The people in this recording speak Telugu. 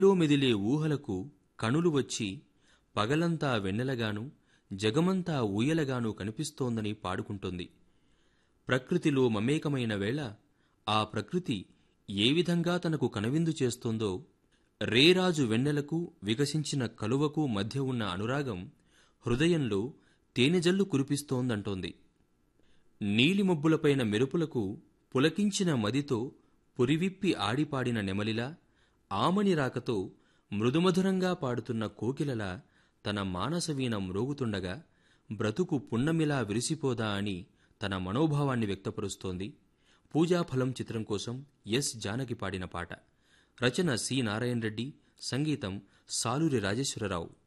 లో మెదిలే ఊహలకు కణులు వచ్చి పగలంతా వెన్నెలగాను జగమంతా ఊయలగాను కనిపిస్తోందని పాడుకుంటోంది ప్రకృతిలో మమేకమైన వేళ ఆ ప్రకృతి ఏ విధంగా తనకు కనువిందు చేస్తోందో రేరాజు వెన్నెలకు వికసించిన కలువకు మధ్య ఉన్న అనురాగం హృదయంలో తేనెజల్లు కురిపిస్తోందంటోంది నీలిమబ్బులపైన మెరుపులకు పులకించిన మదితో పురివిప్పి ఆడిపాడిన నెమలిలా ఆమని రాకతో మృదుమధురంగా పాడుతున్న కోకిలలా తన మానసవీణ మ్రోగుతుండగా బ్రతుకు పున్నమిలా విరిసిపోదా అని తన మనోభావాన్ని వ్యక్తపరుస్తోంది పూజాఫలం చిత్రం కోసం ఎస్ జానకి పాడిన పాట రచన సి నారాయణ రెడ్డి సంగీతం సాలూరి రాజేశ్వరరావు